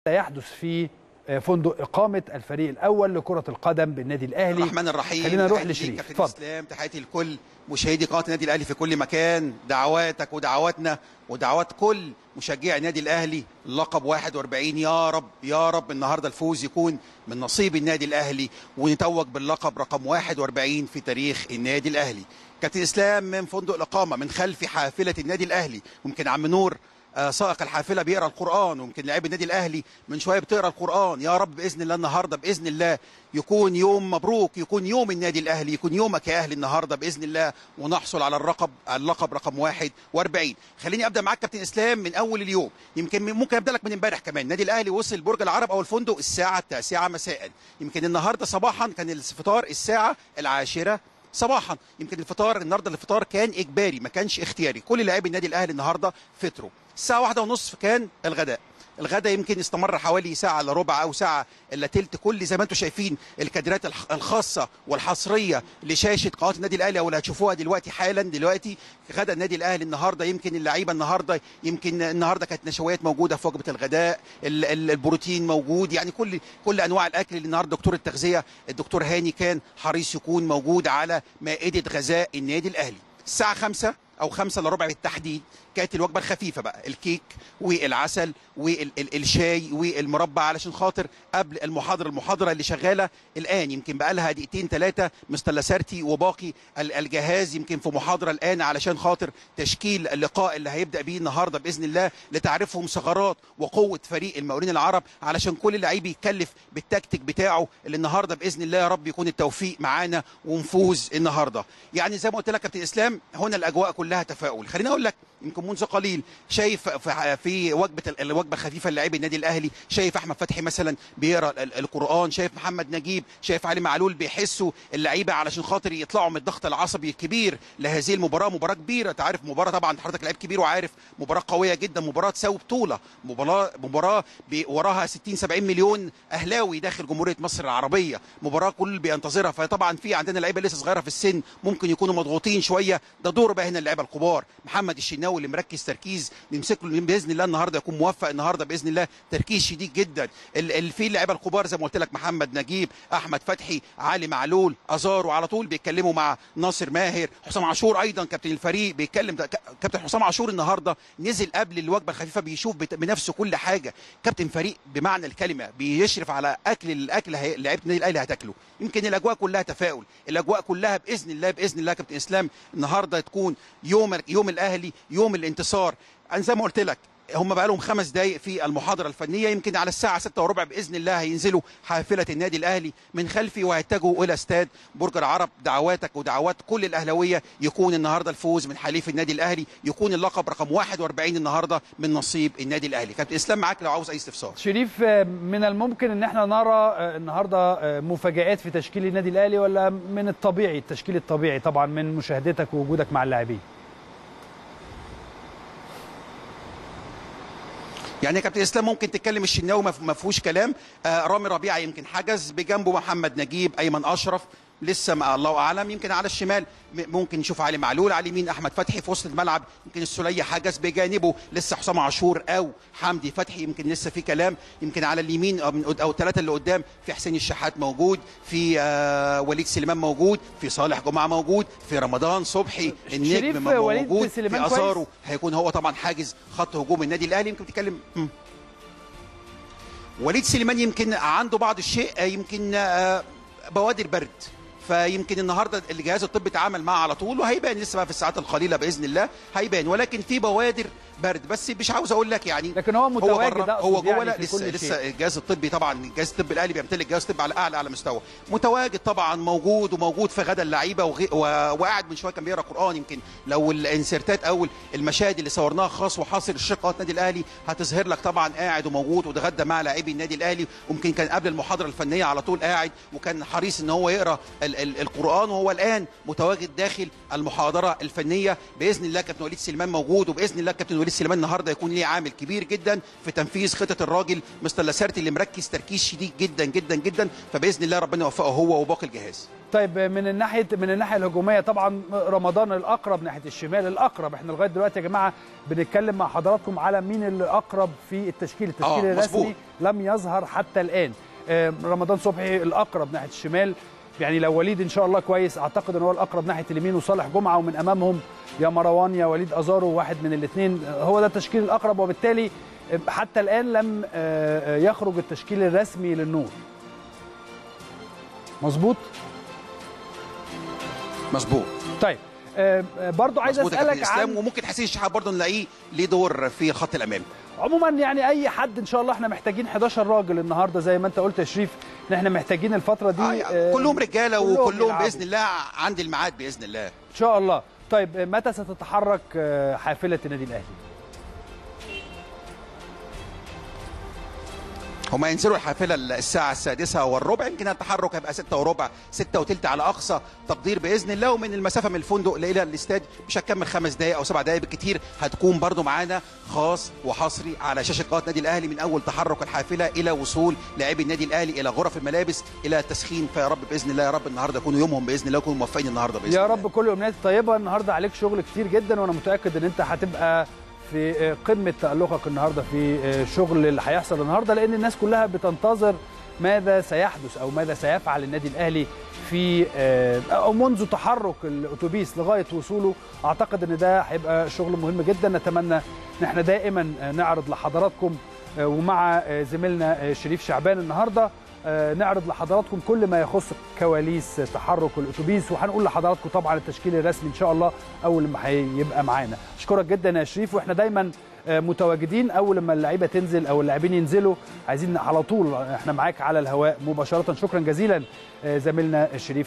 يحدث في فندق إقامة الفريق الأول لكرة القدم بالنادي الأهلي الرحمن الرحيم خلينا نروح تحياتي ليك لشريف كابتن اتفضل اسلام تحياتي لكل مشاهدي قناه النادي الاهلي في كل مكان دعواتك ودعواتنا ودعوات كل مشجعي النادي الاهلي لقب 41 يا رب يا رب النهارده الفوز يكون من نصيب النادي الاهلي ونتوج باللقب رقم 41 في تاريخ النادي الاهلي كابتن اسلام من فندق الاقامه من خلف حافله النادي الاهلي ممكن عم نور آه، سائق الحافله بيقرا القران ويمكن لاعبي النادي الاهلي من شويه بتقرا القران يا رب باذن الله النهارده باذن الله يكون يوم مبروك يكون يوم النادي الاهلي يكون يومك يا اهلي النهارده باذن الله ونحصل على الرقم اللقب رقم 41 خليني ابدا معاك كابتن اسلام من اول اليوم يمكن ممكن ابدا لك من امبارح كمان النادي الاهلي وصل برج العرب او الفندق الساعه التاسعه مساء يمكن النهارده صباحا كان الفطار الساعه العاشره صباحا يمكن الفطار النهارده الفطار كان اجباري ما كانش اختياري كل لاعبي النادي الاهلي النهارده فطروا الساعه واحدة ونصف كان الغداء الغداء يمكن استمر حوالي ساعة الا ربع أو ساعة إلا تلت كل زي ما أنتم شايفين الكادرات الخ- الخاصة والحصرية لشاشة قناة النادي الأهلي أو اللي هتشوفوها دلوقتي حالا دلوقتي غدا النادي الأهلي النهاردة يمكن اللعيبة النهاردة يمكن النهاردة كانت نشويات موجودة في وجبة الغداء ال- ال- البروتين موجود يعني كل كل أنواع الأكل اللي النهاردة دكتور التغذية الدكتور هاني كان حريص يكون موجود على مائدة غذاء النادي الأهلي الساعة خمسة او خمسة الا ربع بالتحديد كانت الوجبه الخفيفه بقى الكيك والعسل والشاي والمربى علشان خاطر قبل المحاضره المحاضره اللي شغاله الان يمكن بقى لها دقيقتين ثلاثه مستر لاسارتي وباقي ال- الجهاز يمكن في محاضره الان علشان خاطر تشكيل اللقاء اللي هيبدا بيه النهارده باذن الله لتعرفهم ثغرات وقوه فريق المقاولين العرب علشان كل لعيب يتكلف بالتكتيك بتاعه اللي النهارده باذن الله يا رب يكون التوفيق معانا ونفوز النهارده يعني زي ما قلت لك كابتن اسلام هنا الاجواء كلها تفاؤل خليني اقول لك يمكن منذ قليل شايف في- في وجبه ال- الوجبه الخفيفه للاعبي النادي الاهلي شايف احمد فتحي مثلا بيقرا ال- القران شايف محمد نجيب شايف علي معلول بيحسوا اللعيبه علشان خاطر يطلعوا من الضغط العصبي الكبير لهذه المباراه مباراه كبيره انت عارف مباراه طبعا حضرتك لعيب كبير وعارف مباراه قويه جدا مباراه تساوي بطوله مباراه مباراه بي- وراها 60 70 مليون اهلاوي داخل جمهوريه مصر العربيه مباراه كل بينتظرها فطبعا في عندنا لعيبه لسه صغيره في السن ممكن يكونوا مضغوطين شويه ده دور بقى هنا اللعيبه الكبار محمد الشناوي اللي مركز تركيز نمسك له باذن الله النهارده يكون موفق النهارده باذن الله تركيز شديد جدا ال- ال- في اللعيبه الكبار زي ما قلت لك محمد نجيب احمد فتحي علي معلول ازارو على طول بيتكلموا مع ناصر ماهر حسام عاشور ايضا كابتن الفريق بيتكلم ده ك- كابتن حسام عاشور النهارده نزل قبل الوجبه الخفيفه بيشوف بت- بنفسه كل حاجه كابتن فريق بمعنى الكلمه بيشرف على اكل الاكل هي- لعيبه النادي الاهلي هتاكله يمكن الاجواء كلها تفاؤل الاجواء كلها باذن الله باذن الله كابتن اسلام النهارده تكون يوم يوم الاهلي يوم الانتصار انا زي ما قلت لك هم بقى لهم خمس دقايق في المحاضره الفنيه يمكن على الساعه ستة وربع باذن الله هينزلوا حافله النادي الاهلي من خلفي وهيتجهوا الى استاد برج العرب دعواتك ودعوات كل الاهلاويه يكون النهارده الفوز من حليف النادي الاهلي يكون اللقب رقم 41 النهارده من نصيب النادي الاهلي كابتن اسلام معاك لو عاوز اي استفسار شريف آه، من الممكن ان احنا نرى آه، النهارده آه، مفاجآت في تشكيل النادي الاهلي ولا من الطبيعي التشكيل الطبيعي طبعا من مشاهدتك ووجودك مع اللاعبين يعني يا كابتن اسلام ممكن تتكلم الشناوي ما ما فيهوش كلام آه رامي ربيعه يمكن حجز بجنبه محمد نجيب ايمن اشرف لسه ما الله اعلم يمكن على الشمال م- ممكن نشوف علي معلول على اليمين احمد فتحي في وسط الملعب يمكن السوليه حجز بجانبه لسه حسام عاشور او حمدي فتحي يمكن لسه في كلام يمكن على اليمين او من قد- او الثلاثه اللي قدام في حسين الشحات موجود في آه وليد سليمان موجود في صالح جمعه موجود في رمضان صبحي شريف النجم وليد موجود سليمان في كويس؟ ازارو هيكون هو طبعا حاجز خط هجوم النادي الاهلي يمكن تتكلم مم. وليد سليمان يمكن عنده بعض الشيء آه، يمكن آه، بوادر برد فيمكن النهارده الجهاز الطبي اتعامل معاه على طول وهيبان لسه بقى في الساعات القليله باذن الله هيبان ولكن في بوادر برد بس مش عاوز اقول لك يعني لكن هو متواجد بره أقصد هو جوه يعني لا في لسه كل لسه شيء. الجهاز الطبي طبعا الجهاز الطبي الاهلي بيمتلك جهاز طبي على اعلى على مستوى متواجد طبعا موجود وموجود في غدا اللعيبه وغي... و... وقاعد من شويه كان بيقرا قران يمكن لو الانسرتات او المشاهد اللي صورناها خاص وحاصر الشقه النادي الاهلي هتظهر لك طبعا قاعد وموجود وتغدى مع لاعبي النادي الاهلي وممكن كان قبل المحاضره الفنيه على طول قاعد وكان حريص ان هو يقرا ال... ال... القران وهو الان متواجد داخل المحاضره الفنيه باذن الله كابتن وليد سليمان موجود وباذن الله كابتن وليد سليمان النهارده يكون ليه عامل كبير جدا في تنفيذ خطه الراجل مستر لاسارتي اللي مركز تركيز شديد جدا جدا جدا فباذن الله ربنا يوفقه هو وباقي الجهاز طيب من الناحيه من الناحيه الهجوميه طبعا رمضان الاقرب ناحيه الشمال الاقرب احنا لغايه دلوقتي يا جماعه بنتكلم مع حضراتكم على مين اللي اقرب في التشكيل التشكيل آه، الرسمي مظبوط. لم يظهر حتى الان آه، رمضان صبحي الاقرب ناحيه الشمال يعني لو وليد ان شاء الله كويس اعتقد ان هو الاقرب ناحيه اليمين وصالح جمعه ومن امامهم يا مروان يا وليد ازارو واحد من الاثنين هو ده التشكيل الاقرب وبالتالي حتى الان لم آه، آه، يخرج التشكيل الرسمي للنور مظبوط مظبوط طيب آه، آه، برضو عايز مظبوط يا كابتن اسالك اسلام عن وممكن حسين الشحات برضه نلاقيه ليه دور في الخط الامامي عموما يعني اي حد ان شاء الله احنا محتاجين 11 راجل النهارده زي ما انت قلت يا شريف ان احنا محتاجين الفتره دي آه يعني آه، كلهم رجاله كلهم وكلهم يلعبوا. باذن الله عند الميعاد باذن الله ان شاء الله طيب آه، متى ستتحرك آه، حافله النادي الاهلي هما ينزلوا الحافله الساعه السادسة والربع يمكن التحرك هيبقى ستة وربع ستة وتلت على اقصى تقدير باذن الله ومن المسافه من الفندق الى الاستاد مش هتكمل خمس دقائق او سبع دقائق بالكتير هتكون برضو معانا خاص وحصري على شاشه قناه النادي الاهلي من اول تحرك الحافله الى وصول لاعبي النادي الاهلي الى غرف الملابس الى التسخين فيا رب باذن الله يا رب النهارده يكونوا يومهم باذن الله يكونوا موفقين النهارده باذن يا الله رب كل الامنيات طيبه النهارده عليك شغل كتير جدا وانا متاكد ان انت هتبقى في آه، قمه تالقك النهارده في آه، الشغل اللي هيحصل النهارده لان الناس كلها بتنتظر ماذا سيحدث او ماذا سيفعل النادي الاهلي في آه، او منذ تحرك الاتوبيس لغايه وصوله اعتقد ان ده هيبقى شغل مهم جدا نتمنى ان احنا دائما آه، نعرض لحضراتكم آه، ومع آه، زميلنا آه، شريف شعبان النهارده آه، نعرض لحضراتكم كل ما يخص كواليس تحرك الاتوبيس وهنقول لحضراتكم طبعا التشكيل الرسمي ان شاء الله اول ما هيبقى معانا اشكرك جدا يا شريف واحنا دايما آه، متواجدين اول لما اللعيبه تنزل او اللاعبين ينزلوا عايزين على طول احنا معاك على الهواء مباشره شكرا جزيلا آه، زميلنا شريف